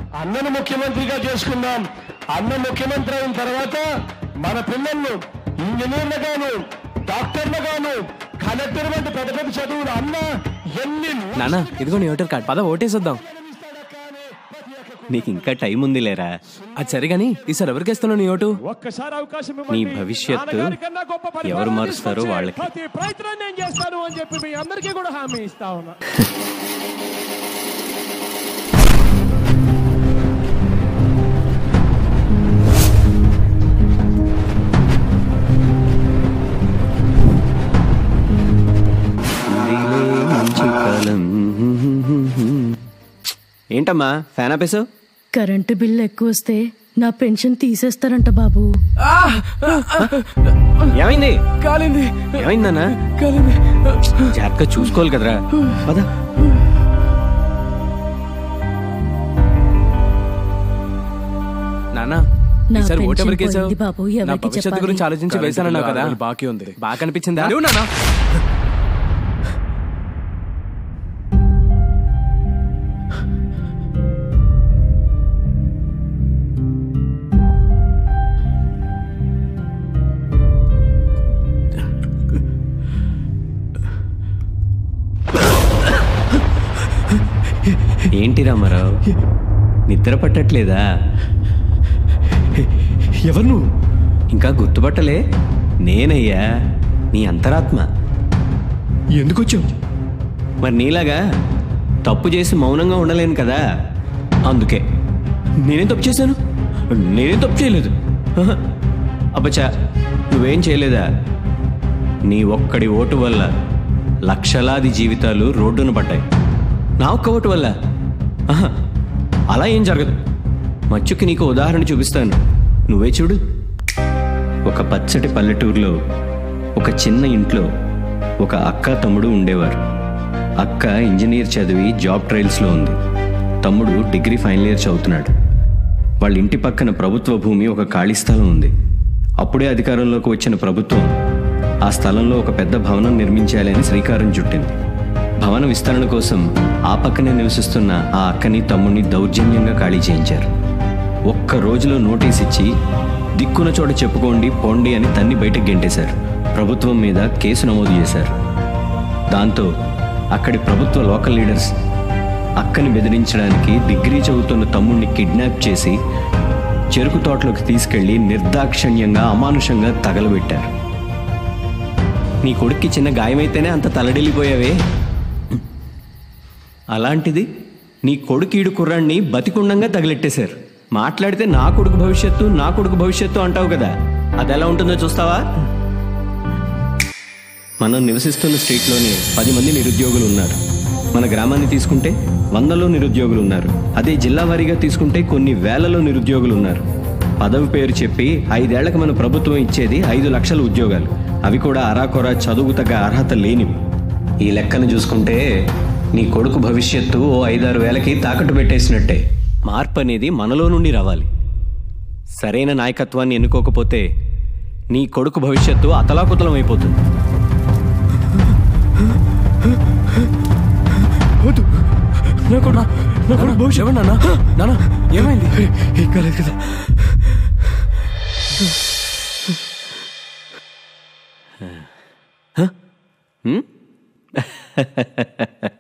అన్నను ముఖ్యమంత్రిగా చేసుకుందాం అన్న ముఖ్యమంత్రి అయిన తర్వాత మన పిల్లలను ఇంజనీర్లుగాను డాక్టర్లుగాను కలెక్టర్ వంటి పెద్ద పెద్ద చదువులు అన్న ఎన్ని నాన్న ఇదిగో నీ ఓటర్ కార్డ్ పద ఓటేసొద్దాం నీకు ఇంకా టైం ఉంది లేరా అది సరే గాని ఈసారి ఎవరికి ఇస్తున్నావు నీ ఓటు ఒక్కసారి అవకాశం నీ ఇవ్వండి. భవిష్యత్తు నాన్నగారి కన్నా గొప్ప పరిపాలన ఎవరు మారుస్తారో తీసుకొచ్చే వాళ్ళకి. ప్రతి ప్రయత్నం నేను చేస్తాను అని చెప్పి మీ అందరికీ కూడా హామీ ఇస్తా ఉన్నా ఏంటమ్మా ఫ్యాన్ ఆపేసావు కరెంటు బిల్లు ఎక్కువ వస్తే నా పెన్షన్ తీసేస్తారంట బాబు ఏమైంది కాలింది ఏమైందన్నా కాలింది జాగ్రత్తగా చూసుకోవాలి కదరా పదా నాన్న నా ఈసారి ఓటు పెన్షన్ ఎవరికి వేసావు పోయింది బాబు, నా ఎవరికి భవిష్యత్తు చెప్పాలి? గురించి ఆలోచించి కరెంటు వేసానన్నావు బిల్లు కదా ఆరు వేలు బాకీ ఉంది. బాగా కనిపించిందా నువ్వు నాన్న ఏంటి రామారావు నిద్ర పట్టట్లేదా ఎవరు నువ్వు ఇంకా గుర్తుపట్టలే నేనయ్యా నీ అంతరాత్మ ఎందుకు వచ్చావు మరి నీలాగా తప్పు చేసి మౌనంగా ఉండలేను కదా అందుకే నేనేం తప్పు చేశాను నేనేం తప్పు చేయలేదు ఆహా. అబ్బచ్చా నువ్వేం చేయలేదా నీ ఒక్కడి ఓటు వల్ల లక్షలాది జీవితాలు రోడ్డున పడ్డాయి నా ఒక్క ఓటు వల్ల ఆహా. అలా ఏం జరగదు మచ్చుకి నీకు ఉదాహరణ చూపిస్తాను నువ్వే చూడు ఒక పచ్చటి పల్లెటూరులో ఒక చిన్న ఇంట్లో ఒక అక్క తమ్ముడు ఉండేవారు అక్క ఇంజనీర్ చదివి జాబ్ ట్రయల్స్లో ఉంది తమ్ముడు డిగ్రీ ఫైనల్ ఇయర్ చదువుతున్నాడు వాళ్ళ ఇంటి పక్కన ప్రభుత్వ భూమి ఒక ఖాళీ స్థలం ఉంది అప్పుడే అధికారంలోకి వచ్చిన ప్రభుత్వం ఆ స్థలంలో ఒక పెద్ద భవనం నిర్మించాలి అని శ్రీకారం చుట్టింది భవన విస్తరణ కోసం ఆ పక్కనే నివసిస్తున్న ఆ అక్కని తమ్ముడిని దౌర్జన్యంగా ఖాళీ చేయించారు ఒక్క రోజులో నోటీస్ ఇచ్చి దిక్కున చోట చెప్పుకోండి పోండి అని తన్ని బయటకు గెంటేశారు ప్రభుత్వం మీద కేసు నమోదు చేశారు దాంతో అక్కడి ప్రభుత్వ లోకల్ లీడర్స్ అక్కని బెదిరించడానికి డిగ్రీ చదువుతున్న తమ్ముడిని కిడ్నాప్ చేసి చెరుకు తోటలోకి తీసుకెళ్లి నిర్దాక్షణ్యంగా అమానుషంగా తగలబెట్టారు నీ కొడుక్కి చిన్న గాయమైతేనే అంత తలడిల్లిపోయావే అలాంటిది నీ కొడుకీడు కుర్రాన్ని బతికుండంగా తగిలెట్టేశారు మాట్లాడితే నా కొడుకు భవిష్యత్తు నా కొడుకు భవిష్యత్తు అంటావు కదా అది ఎలా ఉంటుందో చూస్తావా మనం నివసిస్తున్న స్ట్రీట్లోనే పది మంది నిరుద్యోగులు ఉన్నారు మన గ్రామాన్ని తీసుకుంటే వందలో నిరుద్యోగులు ఉన్నారు అదే జిల్లా వారీగా తీసుకుంటే కొన్ని వేలలో నిరుద్యోగులు ఉన్నారు పదవి పేరు చెప్పి ఐదేళ్లకు మన ప్రభుత్వం ఇచ్చేది ఐదు లక్షల ఉద్యోగాలు అవి కూడా అరాకొరా చదువు తగ్గ అర్హత లేనివి ఈ లెక్కను చూసుకుంటే నీ కొడుకు భవిష్యత్తు ఓ ఐదారు వేలకి తాకట్టు పెట్టేసినట్టే మార్పు అనేది మనలో నుండి రావాలి సరైన నాయకత్వాన్ని ఎన్నుకోకపోతే నీ కొడుకు భవిష్యత్తు అతలాకుతలం అయిపోతుంది వద్దు నా కొడుకు నా కొడుకు భవిష్యత్ ఎవరు నాన్న నాన్న ఏమైంది ఏం కాలేదు కదా హ్మ్?